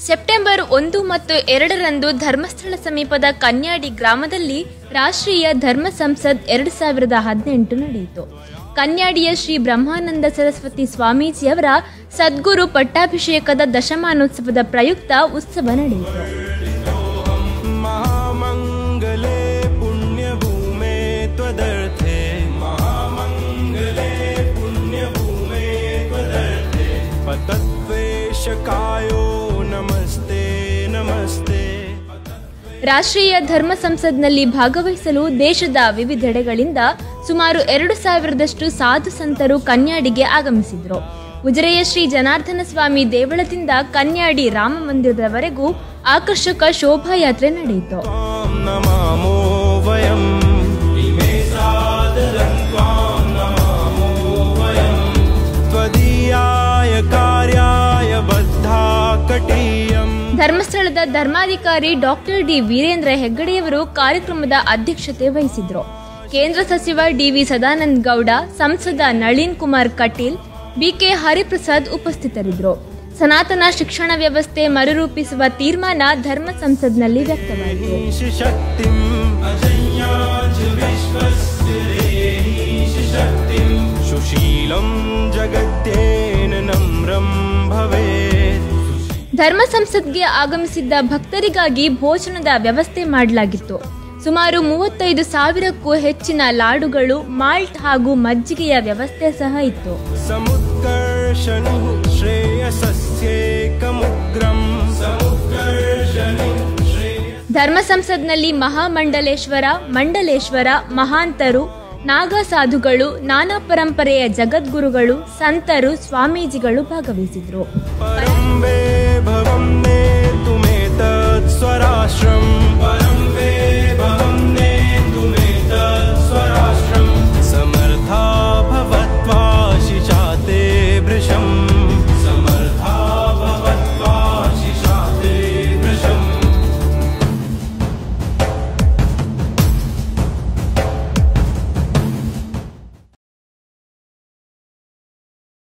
September ಒಂದು ಮತ್ತು ಎರಡರಂದು ಧರ್ಮಸ್ಥಳ ಸಮೀಪದ ಕನ್ಯಾಡಿ ಗ್ರಾಮದಲ್ಲಿ ರಾಷ್ಟ್ರೀಯ ಧರ್ಮ ಸಂಸದ್ ಎರಡು ಸಾವಿರದ ಹದಿನೆಂಟು ನಡೆಯಿತು ಕನ್ಯಾಡಿಯ ಶ್ರೀ ಬ್ರಹ್ಮಾನಂದ ಸರಸ್ವತಿ ಸ್ವಾಮೀಜಿಯವರ ಸದ್ಗುರು ಪಟ್ಟಾಭಿಷೇಕದ ದಶಮಾನೋತ್ಸವದ ಪ್ರಯುಕ್ತ ಉತ್ಸವ ನಡೆಯಿತು महामङ्गले पुण्यभूमे त्वदर्थे महामङ्गले पुण्यभूमे त्वदर्थे पतद्वेषकायो नमस्ते नमस्ते ರಾಷ್ಟ್ರೀಯ ಧರ್ಮ ಸಂಸದ್ನಲ್ಲಿ ಭಾಗವಹಿಸಲು ದೇಶದ ವಿವಿಧೆಡೆಗಳಿಂದ ಸುಮಾರು ಎರಡು ಸಾವಿರದಷ್ಟು ಸಾಧು ಸಂತರು ಕನ್ಯಾಡಿಗೆ ಆಗಮಿಸಿದ್ರು ಉಜಿರೆಯ ಶ್ರೀ ಜನಾರ್ದನ ಸ್ವಾಮಿ ದೇವಳದಿಂದ ಕನ್ಯಾಡಿ ರಾಮ ಮಂದಿರದವರೆಗೂ ಆಕರ್ಷಕ ಶೋಭಾಯಾತ್ರೆ ನಡೆಯಿತು त्वां नमामो वयम् इमे सादरं त्वां नमामो वयम् त्वदीयाय कार्याय बद्धा कटीयम् ಧರ್ಮಸ್ಥಳದ ಧರ್ಮಾಧಿಕಾರಿ ಡಾಕ್ಟರ್ ಡಿ ವೀರೇಂದ್ರ ಹೆಗ್ಗಡೆಯವರು ಕಾರ್ಯಕ್ರಮದ ಅಧ್ಯಕ್ಷತೆ ವಹಿಸಿದ್ರು ಕೇಂದ್ರ ಸಚಿವ ಡಿವಿ ಸದಾನಂದ ಗೌಡ ಸಂಸದ ನಳಿನ್ ಕುಮಾರ್ ಕಟೀಲ್ ಬಿಕೆ ಹರಿಪ್ರಸಾದ್ ಉಪಸ್ಥಿತರಿದ್ದರು ಸನಾತನ ಶಿಕ್ಷಣ ವ್ಯವಸ್ಥೆ ಮರುರೂಪಿಸುವ ತೀರ್ಮಾನ ಧರ್ಮ ಸಂಸದ್ನಲ್ಲಿ ವ್ಯಕ್ತವಾಯಿತು शक्तिम् अजय्याच विश्वस्य देहीश शक्तिम् सुशीलं जगत्येन नम्रं भवेत् ಧರ್ಮ ಸಂಸದ್ಗೆ ಆಗಮಿಸಿದ್ದ ಭಕ್ತರಿಗಾಗಿ ಭೋಜನದ ವ್ಯವಸ್ಥೆ ಮಾಡಲಾಗಿತ್ತು ಸುಮಾರು ಮೂವತ್ತೈದು ಸಾವಿರಕ್ಕೂ ಹೆಚ್ಚಿನ ಲಾಡುಗಳು ಮಾಲ್ಟ್ ಹಾಗೂ ಮಜ್ಜಿಗೆಯ ವ್ಯವಸ್ಥೆ ಸಹ ಇತ್ತು समुत्कर्षणु श्रेयसस्येकमुग्रम् समुत्कर्षणु श्रेय ಧರ್ಮ ಸಂಸದ್ನಲ್ಲಿ ಮಹಾಮಂಡಲೇಶ್ವರ ಮಂಡಲೇಶ್ವರ ಮಹಾಂತರು ನಾಗ ಸಾಧುಗಳು ನಾನಾ ಪರಂಪರೆಯ ಜಗದ್ಗುರುಗಳು ಸಂತರು ಸ್ವಾಮೀಜಿಗಳು ಭಾಗವಹಿಸಿದ್ರು परं वे भवं नेतुमेतत् स्वराष्ट्रम् परं